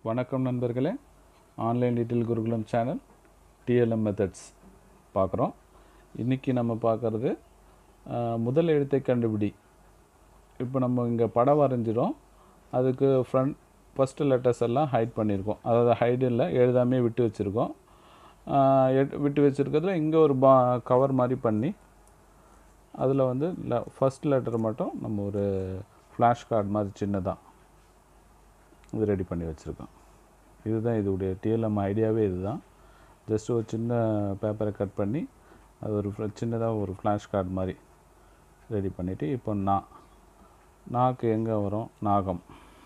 வணக்கம் நண்பர்களே online little Gurukulam channel TLM methods பார்க்குறோம் இன்றைக்கி நம்ம பார்க்குறது முதல் எழுத்தை கண்டுபிடி இப்போ நம்ம இங்கே படம் வரைஞ்சிரும் அதுக்கு ஃப்ரண்ட் ஃபஸ்ட்டு லெட்டர்ஸ் எல்லாம் ஹைட் பண்ணியிருக்கோம் அதாவது ஹைட் இல்லை எழுதாமே விட்டு வச்சுருக்கோம் விட்டு வச்சுருக்கிறதுல இங்கே ஒரு பா கவர் மாதிரி பண்ணி அதில் வந்து ஃபஸ்ட் லெட்டர் மட்டும் நம்ம ஒரு ஃப்ளாஷ் கார்டு மாதிரி சின்னதாக இது ரெடி பண்ணி வச்சுருக்கோம் இதுதான் இதோடைய டிஎல்எம் ஐடியாவே இதுதான் ஜஸ்ட் ஒரு சின்ன பேப்பரை கட் பண்ணி அது ஒரு சின்னதாக ஒரு ஃப்ளாஷ் கார்டு மாதிரி ரெடி பண்ணிவிட்டு இப்போ நா நாக்கு எங்கே வரும் நாகம்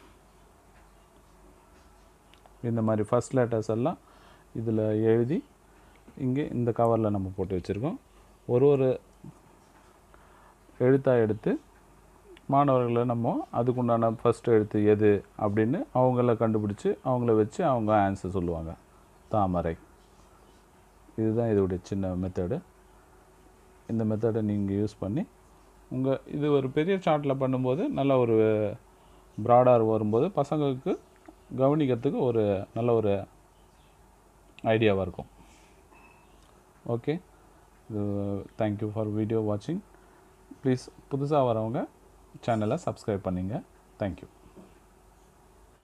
இந்த மாதிரி ஃபஸ்ட் லெட்டர்ஸ் எல்லாம் இதில் எழுதி இங்கே இந்த கவரில் நம்ம போட்டு வச்சுருக்கோம் ஒரு ஒரு எழுத்தாக எடுத்து மாணவர்களை நம்ம அதுக்குண்டான ஃபஸ்ட் எழுத்து எது அப்படின்னு அவங்கள கண்டுபிடிச்சி அவங்கள வச்சு அவங்க ஆன்சர் சொல்லுவாங்க தாமரை இதுதான் இதோடைய சின்ன மெத்தடு இந்த மெத்தடை நீங்கள் யூஸ் பண்ணி உங்கள் இது ஒரு பெரிய சார்ட்டில் பண்ணும்போது நல்ல ஒரு ப்ராடாக வரும்போது பசங்களுக்கு கவனிக்கிறதுக்கு ஒரு நல்ல ஒரு ஐடியாவாக இருக்கும் ஓகே இது தேங்க்யூ ஃபார் வீடியோ வாட்சிங் ப்ளீஸ் புதுசாக வரவங்க சேனலை சப்ஸ்கிரைப் பண்ணிங்க தேங்க்யூ